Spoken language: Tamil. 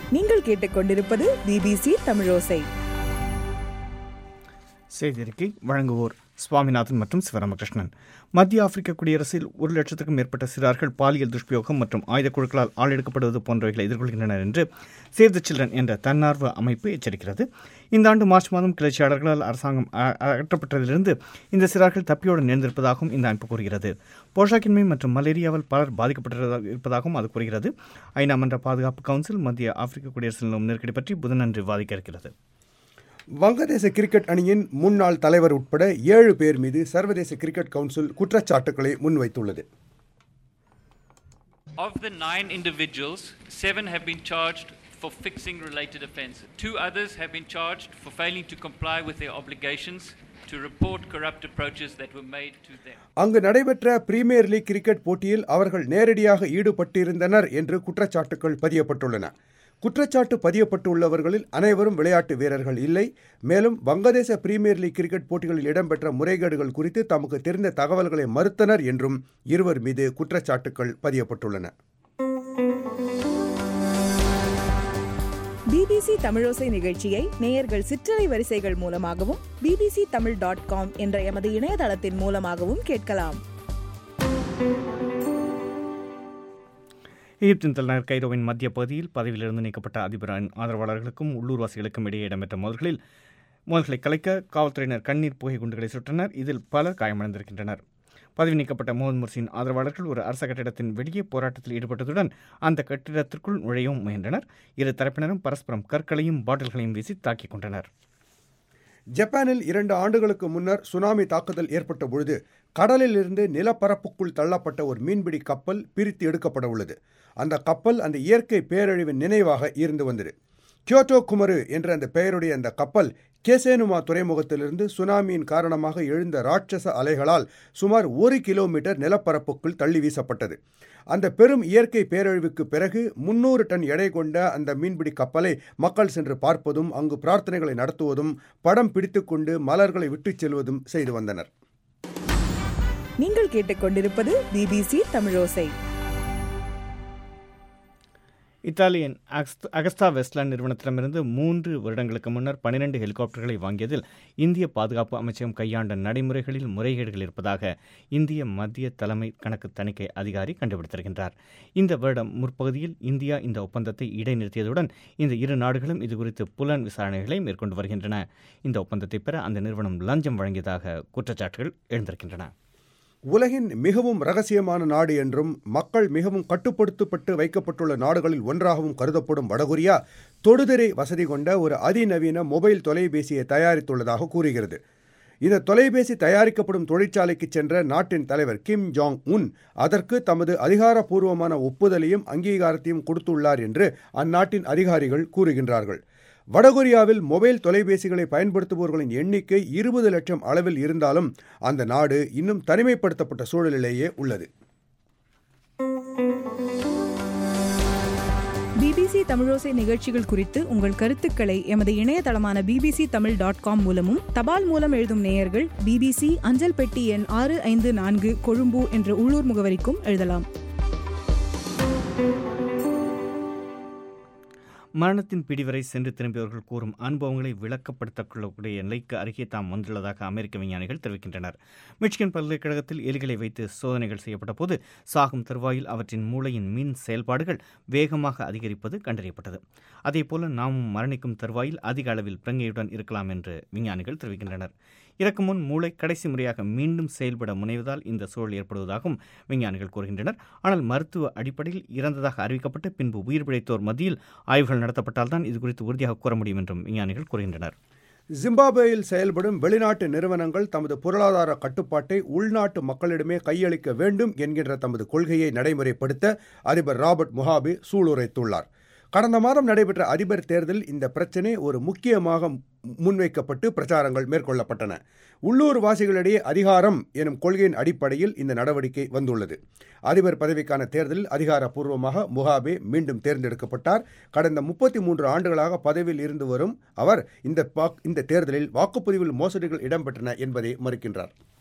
நீங்கள் கேட்டுக்கொண்டிருப்பது பிபிசி தமிழோசை செய்தியறிக்கை வழங்குவோர் சுவாமிநாதன் மற்றும் சிவராமகிருஷ்ணன் மத்திய ஆப்பிரிக்க குடியரசில் ஒரு லட்சத்துக்கும் மேற்பட்ட சிறார்கள் பாலியல் துஷ்பிரயோகம் மற்றும் ஆயுதக் குழுக்களால் ஆளெடுக்கப்படுவது போன்றவைகளை எதிர்கொள்கின்றனர் என்று சேவ் த சில்ட்ரன் என்ற தன்னார்வ அமைப்பு எச்சரிக்கிறது இந்த ஆண்டு மார்ச் மாதம் கிளர்ச்சியாளர்களால் அரசாங்கம் அ- அகற்றப்பட்டதிலிருந்து இந்த சிறார்கள் தப்பியோடு நேர்ந்திருப்பதாகவும் இந்த அமைப்பு கூறுகிறது போஷாக்கின்மை மற்றும் மலேரியாவால் பலர் பாதிக்கப்பட்டிருப்பதாக இருப்பதாகவும் அது கூறுகிறது ஐநா மன்ற பாதுகாப்பு கவுன்சில் மத்திய ஆப்பிரிக்க குடியரசில் நிலவும் நெருக்கடி பற்றி புதனன்று விவாதிக்க இருக்கிறது வங்கதேச கிரிக்கெட் அணியின் முன்னாள் தலைவர் உட்பட ஏழு பேர் மீது சர்வதேச கிரிக்கெட் கவுன்சில் குற்றச்சாட்டுக்களை முன்வைத்துள்ளது Of the nine individuals, seven have been charged for fixing related offences. Two others have been charged for failing to comply with their obligations to report corrupt approaches that were made to them. அங்கு நடைபெற்ற பிரீமியர் லீக் கிரிக்கெட் போட்டியில் அவர்கள் நேரடியாக ஈடுபட்டிருந்தனர் என்று குற்றச்சாட்டுகள் பதியப்பட்டுள்ளன குற்றச்சாட்டு பதியப்பட்டுள்ளவர்களில் அனைவரும் விளையாட்டு வீரர்கள் இல்லை மேலும் வங்கதேச பிரீமியர் லீக் கிரிக்கெட் போட்டிகளில் இடம்பெற்ற முறைகேடுகள் குறித்து தமக்கு தெரிந்த தகவல்களை மறுத்தனர் என்றும் இருவர் மீது குற்றச்சாட்டுகள் பதியப்பட்டுள்ளன பிபிசி தமிழோசை நிகழ்ச்சியை நேயர்கள் சிற்றலை வரிசைகள் மூலமாகவும் பிபிசி தமிழ் டாட் காம் என்ற எமது இணையதளத்தின் மூலமாகவும் கேட்கலாம் எகிப்தின் தலைநகர் கைரோவின் மத்திய பகுதியில் பதவியிலிருந்து நீக்கப்பட்ட அதிபரின் ஆதரவாளர்களுக்கும் உள்ளூர்வாசிகளுக்கும் இடையே இடம்பெற்ற மோதல்களில் மோதல்களை கலைக்க காவல்துறையினர் கண்ணீர் புகை குண்டுகளை சுட்டனர் இதில் பலர் காயமடைந்திருக்கின்றனர் பதவி நீக்கப்பட்ட முகமது முர்சியின் ஆதரவாளர்கள் ஒரு அரச கட்டிடத்தின் வெளியே போராட்டத்தில் ஈடுபட்டதுடன் அந்த கட்டிடத்திற்குள் நுழையவும் முயன்றனர் இரு தரப்பினரும் பரஸ்பரம் கற்களையும் பாட்டில்களையும் வீசி தாக்கிக் கொண்டனர் ஜப்பானில் இரண்டு ஆண்டுகளுக்கு முன்னர் சுனாமி தாக்குதல் ஏற்பட்ட பொழுது கடலில் இருந்து நிலப்பரப்புக்குள் தள்ளப்பட்ட ஒரு மீன்பிடி கப்பல் பிரித்து எடுக்கப்பட உள்ளது அந்த கப்பல் அந்த இயற்கை பேரழிவின் நினைவாக இருந்து வந்தது கியோட்டோ குமரு என்ற அந்த பெயருடைய அந்த கப்பல் கேசேனுமா துறைமுகத்திலிருந்து சுனாமியின் காரணமாக எழுந்த ராட்சச அலைகளால் சுமார் ஒரு கிலோமீட்டர் நிலப்பரப்புக்குள் தள்ளி வீசப்பட்டது அந்த பெரும் இயற்கை பேரழிவுக்கு பிறகு முன்னூறு டன் எடை கொண்ட அந்த மீன்பிடி கப்பலை மக்கள் சென்று பார்ப்பதும் அங்கு பிரார்த்தனைகளை நடத்துவதும் படம் பிடித்துக்கொண்டு மலர்களை விட்டுச் செல்வதும் செய்து வந்தனர் நீங்கள் கேட்டுக்கொண்டிருப்பது பிபிசி தமிழோசை இத்தாலியன் அகஸ்த- அகஸ்டா வெஸ்ட்லாண்ட் நிறுவனத்திடமிருந்து மூன்று வருடங்களுக்கு முன்னர் பனிரெண்டு ஹெலிகாப்டர்களை வாங்கியதில் இந்திய பாதுகாப்பு அமைச்சகம் கையாண்ட நடைமுறைகளில் முறைகேடுகள் இருப்பதாக இந்திய மத்திய தலைமை கணக்கு தணிக்கை அதிகாரி கண்டுபிடித்திருக்கின்றார் இந்த வருடம் முற்பகுதியில் இந்தியா இந்த ஒப்பந்தத்தை இடைநிறுத்தியதுடன் இந்த இரு நாடுகளும் இதுகுறித்து புலன் விசாரணைகளை மேற்கொண்டு வருகின்றன இந்த ஒப்பந்தத்தை பெற அந்த நிறுவனம் லஞ்சம் வழங்கியதாக குற்றச்சாட்டுகள் எழுந்திருக்கின்றன உலகின் மிகவும் ரகசியமான நாடு என்றும் மக்கள் மிகவும் கட்டுப்படுத்தப்பட்டு வைக்கப்பட்டுள்ள நாடுகளில் ஒன்றாகவும் கருதப்படும் வடகொரியா தொடுதிரை வசதி கொண்ட ஒரு அதிநவீன மொபைல் தொலைபேசியை தயாரித்துள்ளதாக கூறுகிறது இந்த தொலைபேசி தயாரிக்கப்படும் தொழிற்சாலைக்கு சென்ற நாட்டின் தலைவர் கிம் ஜாங் உன் அதற்கு தமது அதிகாரப்பூர்வமான ஒப்புதலையும் அங்கீகாரத்தையும் கொடுத்துள்ளார் என்று அந்நாட்டின் அதிகாரிகள் கூறுகின்றார்கள் வடகொரியாவில் மொபைல் தொலைபேசிகளை பயன்படுத்துபவர்களின் எண்ணிக்கை இருபது லட்சம் அளவில் இருந்தாலும் அந்த நாடு இன்னும் தனிமைப்படுத்தப்பட்ட சூழலிலேயே உள்ளது பிபிசி தமிழோசை நிகழ்ச்சிகள் குறித்து உங்கள் கருத்துக்களை எமது இணையதளமான பிபிசி தமிழ் டாட் காம் மூலமும் தபால் மூலம் எழுதும் நேயர்கள் பிபிசி அஞ்சல் பெட்டி எண் ஆறு ஐந்து நான்கு கொழும்பு என்ற உள்ளூர் முகவரிக்கும் எழுதலாம் மரணத்தின் பிடிவரை சென்று திரும்பியவர்கள் கூறும் அனுபவங்களை விளக்கப்படுத்தக்கூடிய நிலைக்கு அருகே தாம் வந்துள்ளதாக அமெரிக்க விஞ்ஞானிகள் தெரிவிக்கின்றனர் மிச்சிகன் பல்கலைக்கழகத்தில் எலிகளை வைத்து சோதனைகள் செய்யப்பட்ட போது சாகும் தருவாயில் அவற்றின் மூளையின் மின் செயல்பாடுகள் வேகமாக அதிகரிப்பது கண்டறியப்பட்டது அதேபோல நாமும் மரணிக்கும் தருவாயில் அதிக அளவில் பிரங்கையுடன் இருக்கலாம் என்று விஞ்ஞானிகள் தெரிவிக்கின்றனர் இறக்கும் முன் மூளை கடைசி முறையாக மீண்டும் செயல்பட முனைவதால் இந்த சூழல் ஏற்படுவதாகவும் விஞ்ஞானிகள் கூறுகின்றனர் ஆனால் மருத்துவ அடிப்படையில் இறந்ததாக அறிவிக்கப்பட்டு பின்பு உயிர் பிழைத்தோர் மத்தியில் ஆய்வுகள் நடத்தப்பட்டால்தான் இது குறித்து உறுதியாக கூற முடியும் என்றும் விஞ்ஞானிகள் கூறுகின்றனர் ஜிம்பாப்வேயில் செயல்படும் வெளிநாட்டு நிறுவனங்கள் தமது பொருளாதார கட்டுப்பாட்டை உள்நாட்டு மக்களிடமே கையளிக்க வேண்டும் என்கின்ற தமது கொள்கையை நடைமுறைப்படுத்த அதிபர் ராபர்ட் முகாபே சூளுரைத்துள்ளார் கடந்த மாதம் நடைபெற்ற அதிபர் தேர்தலில் இந்த பிரச்சினை ஒரு முக்கியமாக முன்வைக்கப்பட்டு பிரச்சாரங்கள் மேற்கொள்ளப்பட்டன உள்ளூர் வாசிகளிடையே அதிகாரம் எனும் கொள்கையின் அடிப்படையில் இந்த நடவடிக்கை வந்துள்ளது அதிபர் பதவிக்கான தேர்தலில் அதிகாரப்பூர்வமாக முகாபே மீண்டும் தேர்ந்தெடுக்கப்பட்டார் கடந்த முப்பத்தி மூன்று ஆண்டுகளாக பதவியில் இருந்து வரும் அவர் இந்த பாக்- இந்த தேர்தலில் வாக்குப்பதிவில் மோசடிகள் இடம்பெற்றன என்பதை மறுக்கின்றார்